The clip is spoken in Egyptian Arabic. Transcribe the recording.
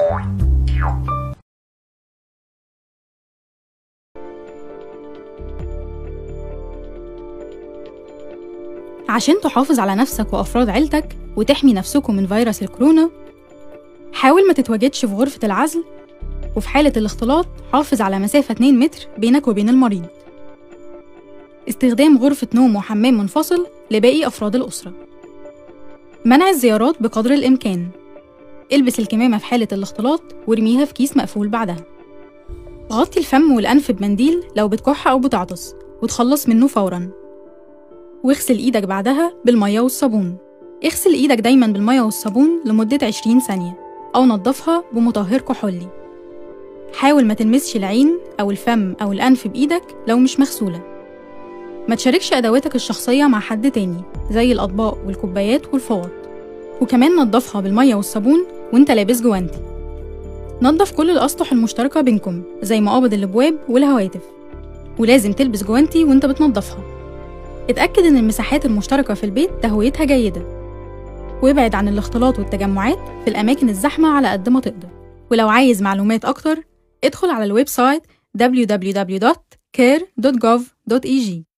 عشان تحافظ على نفسك وأفراد عيلتك وتحمي نفسكم من فيروس الكورونا حاول ما تتواجدش في غرفة العزل وفي حالة الاختلاط حافظ على مسافة 2 متر بينك وبين المريض استخدام غرفة نوم وحمام منفصل لباقي أفراد الأسرة منع الزيارات بقدر الإمكان البس الكمامة في حالة الاختلاط وارميها في كيس مقفول بعدها غطي الفم والأنف بمنديل لو بتكح أو بتعطس وتخلص منه فوراً واغسل إيدك بعدها بالمية والصابون اغسل إيدك دايما بالمية والصابون لمدة 20 ثانية أو نضفها بمطهر كحولي حاول ما تلمسش العين أو الفم أو الأنف بإيدك لو مش مغسولة ما تشاركش أدواتك الشخصية مع حد تاني زي الأطباق والكوبايات والفوط وكمان نضفها بالمية والصابون وانت لابس جوانتي نضف كل الأسطح المشتركة بينكم زي مقابض الأبواب والهواتف ولازم تلبس جوانتي وانت بتنضفها اتأكد إن المساحات المشتركة في البيت تهويتها جيدة وابعد عن الاختلاط والتجمعات في الأماكن الزحمة على قد ما تقدر ولو عايز معلومات أكتر ادخل على الويب سايت www.care.gov.eg